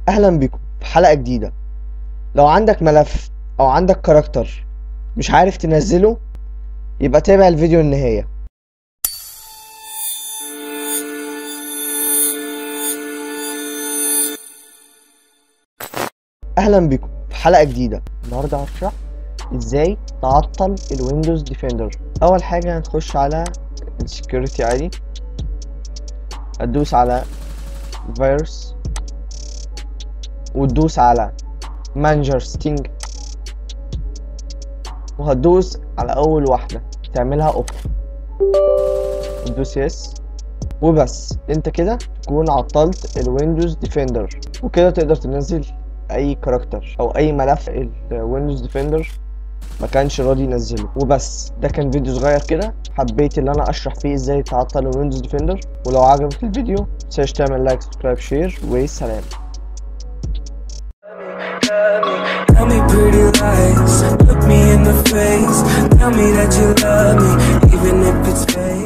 اهلا بكم في حلقة جديدة لو عندك ملف او عندك كاركتر مش عارف تنزله يبقى تابع الفيديو النهاية اهلا بكم في حلقة جديدة النهاردة هشرح ازاي تعطل الويندوز ديفندر اول حاجة هتخش على السكيورتي عادي هتدوس على فيروس وتدوس على مانجر ستينج وهتدوس على اول واحدة تعملها اوف وتدوس يس وبس انت كده تكون عطلت الويندوز ديفندر وكده تقدر تنزل اي كاركتر او اي ملف الويندوز ديفندر ما كانش راضي ينزله وبس ده كان فيديو صغير كده حبيت ان انا اشرح فيه ازاي تعطل الويندوز ديفندر ولو عجبك الفيديو متنساش تعمل لايك سبسكرايب شير وسلام Tell me pretty lies, look me in the face. Tell me that you love me, even if it's fake.